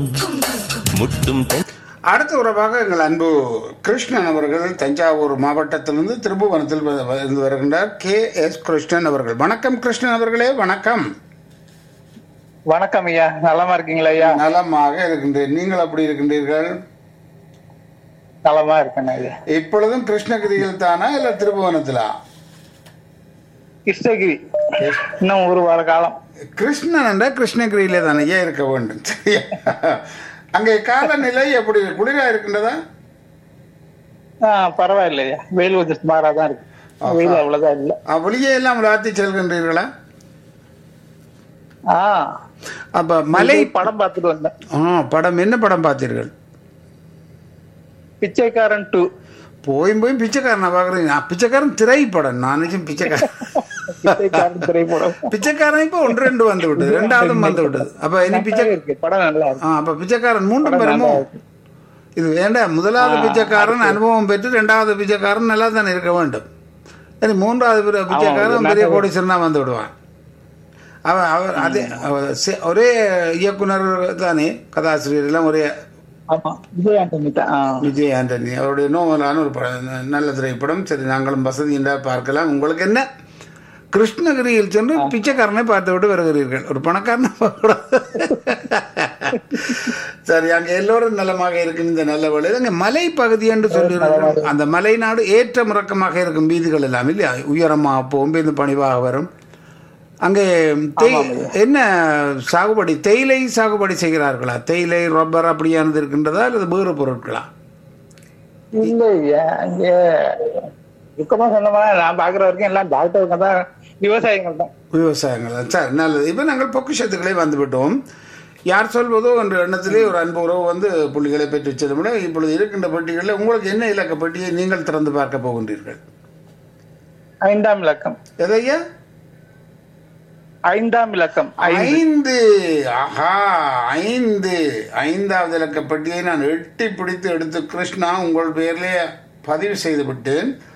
முட்டும் தென் அடுத்த உறவாக எங்கள் அன்பு கிருஷ்ணன் அவர்கள் தஞ்சாவூர் மாவட்டத்திலிருந்து திருப்புவனத்தில் வ- வ- இருந்து வருகின்றார் கே எஸ் கிருஷ்ணன் அவர்கள் வணக்கம் கிருஷ்ணன் அவர்களே வணக்கம் வணக்கம் ஐயா நலமா இருக்கீங்களா ஐயா நலமாக இருக்கின்றேன் நீங்கள் எப்படி இருக்கின்றீர்கள் நலமா இருக்கேன் ஐயா இப்பொழுதும் கிருஷ்ணகிரியில் தானா இல்ல திருப்புவனத்திலா கிருஷ்ணகிரி இன்னும் ஒரு வார காலம் கிருஷ்ணன் என்ற கிருஷ்ணகிரியிலே தானே ஏன் இருக்க வேண்டும் சரியா அங்கே காலநிலை எப்படி குளிரா இருக்கின்றதா ஆஹ் பரவாயில்ல ஐயா வெயில் கொஞ்சம் சுமாரா தான் இருக்கு வெயில் அவ்வளவுதான் இல்ல ஆ, வெளியே எல்லாம் விளையாட்டி செல்கின்றீர்களா ஆஹ் அப்ப மலை படம் பார்த்துட்டு வந்தேன் ஆ படம் என்ன படம் பார்த்தீர்கள் பிச்சைக்காரன் டூ போயும் போய் பிச்சைக்காரனை பார்க்குறீங்க நான் பிச்சைக்காரன் திரைப்படம் நான் நினைச்சேன் பிச்சைக்காரன் பிச்சைக்காரன் திரைப்படம் பிச்சைக்காரன் இப்போ ஒன்று ரெண்டு வந்து விட்டது ரெண்டாவதும் வந்து விட்டது அப்ப இனி பிச்சை இருக்கு படம் நல்லா இருக்கு ஆ அப்ப பிச்சைக்காரன் மூன்றும் பெறுமோ இது வேண்டாம் முதலாவது பிச்சைக்காரன் அனுபவம் பெற்று ரெண்டாவது பிச்சைக்காரன் நல்லா தானே இருக்க வேண்டும் சரி மூன்றாவது பிற- பிச்சைக்காரன் பெரிய கோடீஸ்வரனா வந்து விடுவான் அவன் அவர் அதே அவர் சே- ஒரே இயக்குனர் தானே கதாசிரியர் எல்லாம் ஒரே ஆமா விஜய் ஆண்டனி தான் ஆஹ். விஜய் ஆண்டனி அவருடைய நோவலான ஒரு படம் நல்ல திரைப்படம் சரி நாங்களும் வசதி என்றால் பார்க்கலாம் உங்களுக்கு என்ன கிருஷ்ணகிரியில் சென்று பிச்சைக்காரனை பார்த்து விட்டு வருகிறீர்கள் ஒரு பணக்காரனை பார்க்கக்கூடாது சரி அங்கே எல்லோரும் நலமாக இருக்கும் இந்த நல்ல வேளையில் அங்கே மலை பகுதி என்று சொல்லியிருக்கிறோம் அந்த மலை நாடு ஏற்ற முறக்கமாக இருக்கும் வீதிகள் எல்லாம் இல்லையா உயரமாக போகும் இந்த பணிவாக வரும் அங்கே தேய் என்ன சாகுபடி தேயிலை சாகுபடி செய்கிறார்களா தேயிலை ரப்பர் அப்படியானது இருக்கின்றதா அல்லது வேறு பொருட்களா இல்ல ஐயா இங்க துக்கமா சொன்னமா நான் பாக்குற வரைக்கும் எல்லாம் டாக்டருங்க தான் விவசாயிகள் தான் விவசாயங்கள் சரி நல்லது இப்போ நாங்கள் பொக்கிஷத்துக்களே வந்துவிட்டோம் யார் சொல்வதோ என்ற எண்ணத்திலே ஒரு அன்பு உறவு வந்து புள்ளிகளை பெற்று செல்லும் இப்பொழுது இருக்கின்ற பெட்டிகளில் உங்களுக்கு என்ன இலக்க பெட்டியை நீங்கள் திறந்து பார்க்க போகின்றீர்கள் ஐந்தாம் இலக்கம் எதையா ஐந்தாம் இலக்கம் ஐந்து. ஐந்து ஆஹா ஐந்து ஐந்தாவது இலக்க பெட்டியை நான் எட்டி பிடித்து எடுத்து கிருஷ்ணா உங்கள் பெயரிலே பதிவு செய்து விட்டேன்